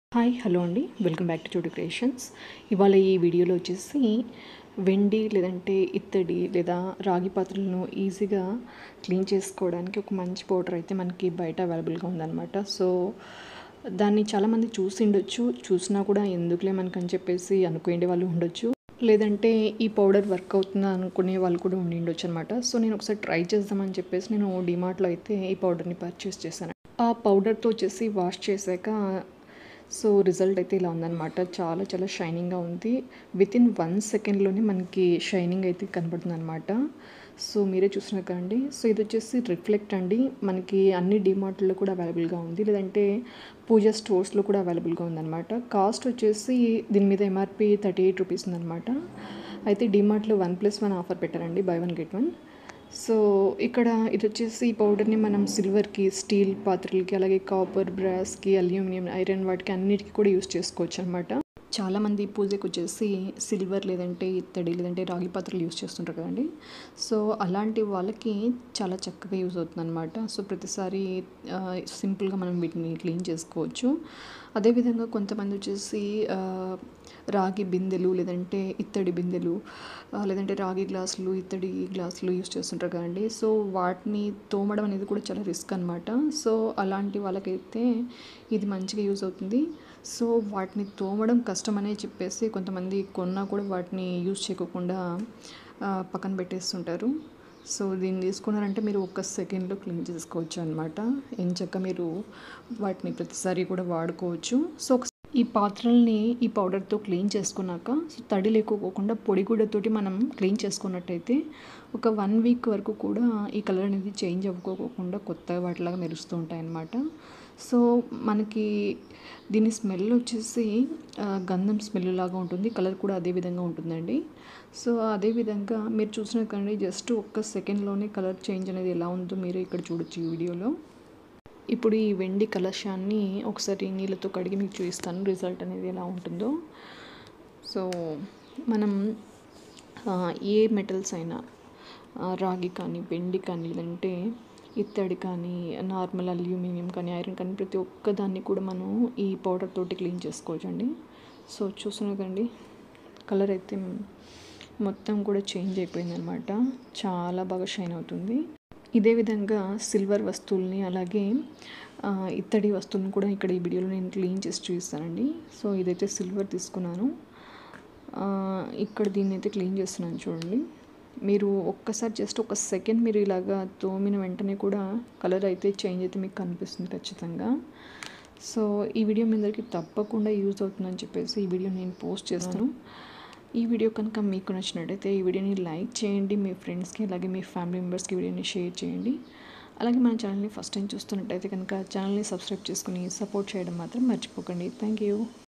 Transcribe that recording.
hi hello అండి welcome back to Choodu creations ఇవాళ ఈ వీడియోలో వచ్చేసి వెండి లేదంటే ఇత్తడి లేదా రాగి పాత్రలను ఈజీగా క్లీన్ చేసుకోవడానికి ఒక మంచి పౌడర్ అయితే మనకి బయట అవైలబుల్గా ఉందన్నమాట సో దాన్ని చాలామంది చూసి ఉండొచ్చు చూసినా కూడా ఎందుకులే మనకని చెప్పేసి అనుకునే వాళ్ళు ఉండొచ్చు లేదంటే ఈ పౌడర్ వర్క్ అవుతుందా అనుకునే వాళ్ళు కూడా ఉండి ఉండొచ్చు అనమాట సో నేను ఒకసారి ట్రై చేద్దామని చెప్పేసి నేను డిమార్ట్లో అయితే ఈ పౌడర్ని పర్చేస్ చేశాను ఆ పౌడర్తో వచ్చేసి వాష్ చేశాక సో రిజల్ట్ అయితే ఇలా ఉందన్నమాట చాలా చాలా షైనింగ్గా ఉంది విత్ ఇన్ వన్ సెకండ్లోనే మనకి షైనింగ్ అయితే కనబడుతుంది అనమాట సో మీరే చూసినా కండి సో ఇది వచ్చేసి రిఫ్లెక్ట్ అండి మనకి అన్ని డిమార్ట్లో కూడా అవైలబుల్గా ఉంది లేదంటే పూజ స్టోర్స్లో కూడా అవైలబుల్గా ఉందన్నమాట కాస్ట్ వచ్చేసి దీని మీద ఎంఆర్పి థర్టీ ఎయిట్ రూపీస్ ఉందన్నమాట అయితే డిమార్ట్లో వన్ ప్లస్ వన్ ఆఫర్ పెట్టారండి buy one get one so ఇక్కడ ఇది వచ్చేసి ఈ పౌడర్ని మనం సిల్వర్కి స్టీల్ పాత్రలకి అలాగే కాపర్ బ్రాస్కి అల్యూమినియం ఐరన్ వాటికి అన్నిటికీ కూడా యూస్ చేసుకోవచ్చు అనమాట చాలామంది పూజకి వచ్చేసి సిల్వర్ లేదంటే ఇత్తడి లేదంటే రాగి పాత్రలు యూస్ చేస్తుంటారు కదండి సో అలాంటి వాళ్ళకి చాలా చక్కగా యూజ్ అవుతుంది అనమాట సో ప్రతిసారి సింపుల్గా మనం వీటిని క్లీన్ చేసుకోవచ్చు అదేవిధంగా కొంతమంది వచ్చేసి రాగి బిందెలు లేదంటే ఇత్తడి బిందెలు లేదంటే రాగి గ్లాసులు ఇత్తడి గ్లాసులు యూస్ చేస్తుంటారు కదండి సో వాటిని తోమడం అనేది కూడా చాలా రిస్క్ అనమాట సో అలాంటి వాళ్ళకైతే ఇది మంచిగా యూజ్ అవుతుంది సో వాటిని తోమడం కష్టమనే చెప్పేసి కొంతమంది కొన్నా కూడా వాటిని యూజ్ చేయకుండా పక్కన పెట్టేస్తుంటారు సో దీన్ని తీసుకున్నారంటే మీరు ఒక్క సెకండ్లో క్లీన్ చేసుకోవచ్చు అనమాట ఎంచక్క మీరు వాటిని ప్రతిసారి కూడా వాడుకోవచ్చు సో ఈ పాత్రల్ని ఈ పౌడర్తో క్లీన్ చేసుకున్నాక తడి లేకపోకుండా పొడి గుడ్డతోటి మనం క్లీన్ చేసుకున్నట్టయితే ఒక వన్ వీక్ వరకు కూడా ఈ కలర్ అనేది చేంజ్ అవ్వకోకుండా కొత్తగా వాటిలాగా మెరుస్తూ ఉంటాయి అన్నమాట సో మనకి దీని స్మెల్ వచ్చేసి గంధం స్మెల్ లాగా ఉంటుంది కలర్ కూడా అదే విధంగా ఉంటుందండి సో అదేవిధంగా మీరు చూసినకండి జస్ట్ ఒక్క సెకండ్లోనే కలర్ చేంజ్ అనేది ఎలా ఉందో మీరు ఇక్కడ చూడొచ్చు ఈ వీడియోలో ఇప్పుడు ఈ వెండి కలశాన్ని ఒకసారి నీళ్ళతో కడిగి మీకు చూపిస్తాను రిజల్ట్ అనేది ఎలా ఉంటుందో సో మనం ఏ మెటల్స్ అయినా రాగి కానీ వెండి కానీ లేదంటే ఇత్తడి కానీ నార్మల్ అల్యూమినియం కానీ ఐరన్ కానీ ప్రతి ఒక్క దాన్ని కూడా మనం ఈ పౌడర్ తోటి క్లీన్ చేసుకోవచ్చు అండి సో చూస్తున్నదండి కలర్ అయితే మొత్తం కూడా చేంజ్ అయిపోయింది అనమాట చాలా బాగా షైన్ అవుతుంది ఇదే విధంగా సిల్వర్ వస్తువుల్ని అలాగే ఇత్తడి వస్తువులను కూడా ఇక్కడ ఈ వీడియోలో నేను క్లీన్ చేసి చూపిస్తానండి సో ఇదైతే సిల్వర్ తీసుకున్నాను ఇక్కడ దీన్ని అయితే క్లీన్ చేస్తున్నాను చూడండి మీరు ఒక్కసారి జస్ట్ ఒక సెకండ్ మీరు ఇలాగా తోమిన వెంటనే కూడా కలర్ అయితే చేంజ్ అయితే మీకు కనిపిస్తుంది ఖచ్చితంగా సో ఈ వీడియో మీ అందరికీ తప్పకుండా యూజ్ అవుతుందని చెప్పేసి ఈ వీడియో నేను పోస్ట్ చేస్తాను ఈ వీడియో కనుక మీకు నచ్చినట్టయితే ఈ వీడియోని లైక్ చేయండి మీ ఫ్రెండ్స్కి అలాగే మీ ఫ్యామిలీ మెంబర్స్కి వీడియోని షేర్ చేయండి అలాగే మన ఛానల్ని ఫస్ట్ టైం చూస్తున్నట్టయితే కనుక ఛానల్ని సబ్స్క్రైబ్ చేసుకుని సపోర్ట్ చేయడం మాత్రం మర్చిపోకండి థ్యాంక్ యూ